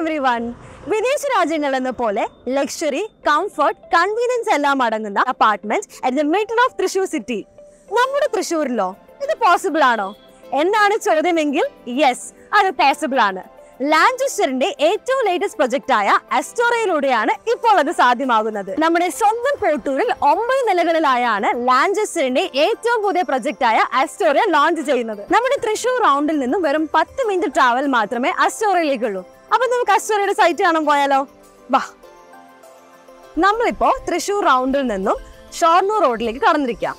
every one വിദേശ രാജ്യങ്ങളെന്ന പോലെ luxury comfort convenience എല്ലാം അടങ്ങുന്ന apartment at the middle of Thrissur city നമ്മുടെ തൃശ്ശൂരിലോ ഇത് പോസിബിൾ ആണോ എന്നാണ് ചോദ്യമെങ്കിൽ യെസ് അത് പോസിബിൾ ആണ് ലാൻഡസ്റ്ററിന്റെ ഏറ്റവും ലേറ്റസ്റ്റ് പ്രൊജക്ട് ആയ അസ്റ്റോറയിലൂടെയാണ് ഇപ്പോൾ അത് സാധ്യമാകുന്നത് നമ്മുടെ സ്വന്തം കോട്ടൂരിൽ ഒമ്പത് നിലകളിലായാണ് ലാൻഡസ്റ്ററിന്റെ ഏറ്റവും പുതിയ പ്രൊജക്ട് ആയ അസ്റ്റോറിയ ലോഞ്ച് ചെയ്യുന്നത് നമ്മുടെ തൃശൂർ റൗണ്ടിൽ നിന്നും വെറും പത്ത് മിനിറ്റ് ട്രാവൽ മാത്രമേ അസ്റ്റോറയിലേക്കുള്ളൂ അപ്പൊ നമുക്ക് അസ്റ്റോറയുടെ സൈറ്റ് കാണാൻ പോയാലോ വാ നമ്മളിപ്പോ തൃശൂർ റൗണ്ടിൽ നിന്നും ഷോർണൂർ റോഡിലേക്ക് കടന്നിരിക്കാം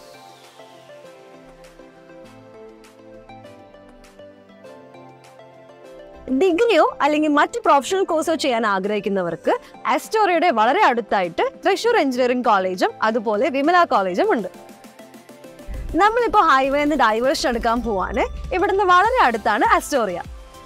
ഡിഗ്രിയോ അല്ലെങ്കിൽ മറ്റ് പ്രൊഫഷണൽ കോഴ്സോ ചെയ്യാൻ ആഗ്രഹിക്കുന്നവർക്ക് അസ്റ്റോറിയുടെ വളരെ അടുത്തായിട്ട് തൃശൂർ എഞ്ചിനീയറിംഗ് കോളേജും അതുപോലെ വിമല കോളേജും ഉണ്ട് നമ്മളിപ്പോൾ ഹൈവേ നിന്ന് ഡൈവേഴ്ഷൻ എടുക്കാൻ പോവാണ് ഇവിടുന്ന് വളരെ അടുത്താണ് അസ്റ്റോറിയ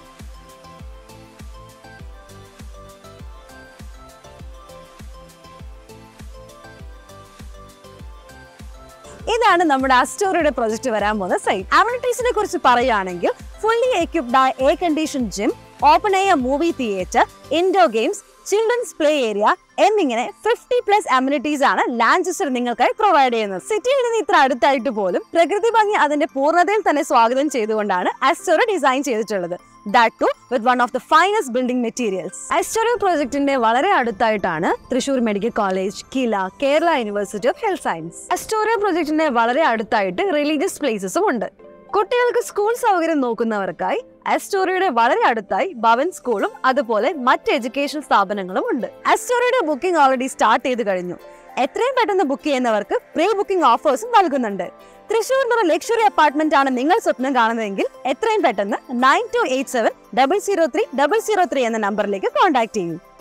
ഇതാണ് നമ്മുടെ അസ്റ്റോറിയുടെ പ്രൊജക്ട് വരാൻ പോകുന്ന സൈറ്റ് അമ്യൂണിറ്റീസിനെ കുറിച്ച് പറയുകയാണെങ്കിൽ ഫുള്ളി എക്യുപ്ഡ് ആയ air condition gym open air movie theatre indoor games children's play area എന്നിങ്ങനെ ഫിഫ്റ്റി പ്ലസ് അമ്യൂണിറ്റീസ് ആണ് ലാൻഡസ്റ്റർ നിങ്ങൾക്കായി പ്രൊവൈഡ് ചെയ്യുന്നത് സിറ്റിയിൽ നിന്ന് ഇത്ര അടുത്തായിട്ട് പോലും പ്രകൃതി ഭംഗി അതിന്റെ പൂർണ്ണതയിൽ തന്നെ സ്വാഗതം ചെയ്തുകൊണ്ടാണ് അസ്റ്റോറ ഡിസൈൻ ചെയ്തിട്ടുള്ളത് that too with one of the finest building materials Astoria പ്രോജക്ടിന്റെ വളരെ അടുത്തായിട്ടാണ് Thrissur medical college KILA Kerala university of health science Astoria പ്രോജക്ടിന്റെ വളരെ അടുത്തായിട്ട് റിലീജിയസ് പ്ലേസസും ഉണ്ട് കുട്ടികൾക്ക് സ്കൂൾ സൗകര്യം നോക്കുന്നവർക്കായി അസ്റ്റോറിയുടെ വളരെ അടുത്തായി ഭവൻ സ്കൂളും അതുപോലെ മറ്റ് എഡ്യൂക്കേഷൻ സ്ഥാപനങ്ങളും ഉണ്ട് അസ്റ്റോറിയുടെ ബുക്കിംഗ് ഓൾറെഡി സ്റ്റാർട്ട് ചെയ്ത് കഴിഞ്ഞു എത്രയും പെട്ടെന്ന് ബുക്ക് ചെയ്യുന്നവർക്ക് പ്രീ ബുക്കിംഗ് ഓഫേഴ്സും നൽകുന്നുണ്ട് തൃശ്ശൂർ എന്നുള്ള ലക്ഷറി അപ്പാർട്ട്മെന്റ് ആണ് നിങ്ങൾ സ്വപ്നം കാണുന്നതെങ്കിൽ എത്രയും പെട്ടെന്ന് nine two eight seven double zero three double zero three എന്ന നമ്പറിലേക്ക് കോൺടാക്ട് ചെയ്യൂ